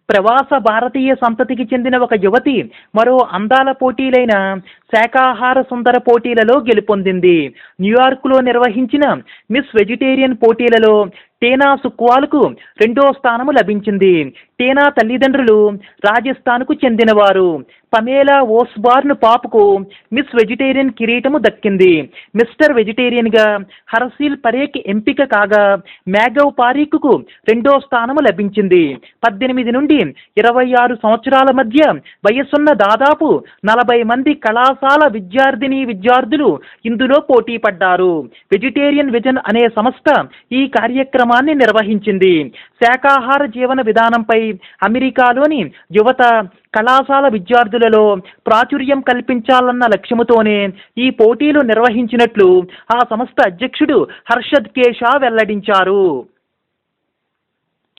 ప్రవాస భారతీయ సంతతికి చెందిన ఒక యువతి మరో అందాల పోటీలైన శాకాహార సుందర పోటీలలో గెలుపొందింది న్యూయార్క్లో నిర్వహించిన మిస్ వెజిటేరియన్ పోటీలలో టీనా సుక్వాల్కు రెండో స్థానము లభించింది టీనా తల్లిదండ్రులు రాజస్థాన్కు చెందినవారు పమేలా ఓస్బార్న్ పాపుకు మిస్ వెజిటేరియన్ కిరీటము దక్కింది మిస్టర్ వెజిటేరియన్గా హర్సీల్ పరేక్ ఎంపిక కాగా మ్యాగవ్ పారీక్కు రెండో స్థానము లభించింది పద్దెనిమిది నుండి ఇరవై ఆరు సంవత్సరాల మధ్య వయస్సున్న దాదాపు నలభై మంది కళాశాల విద్యార్థిని విద్యార్థులు ఇందులో పోటీ పడ్డారు వెజిటేరియన్ విజన్ అనే సంస్థ ఈ కార్యక్రమాన్ని నిర్వహించింది శాకాహార జీవన విధానంపై అమెరికాలోని యువత కళాశాల విద్యార్థులలో ప్రాచుర్యం కల్పించాలన్న లక్ష్యముతోనే ఈ పోటీలు నిర్వహించినట్లు ఆ సంస్థ అధ్యక్షుడు హర్షద్ కే షా వెల్లడించారు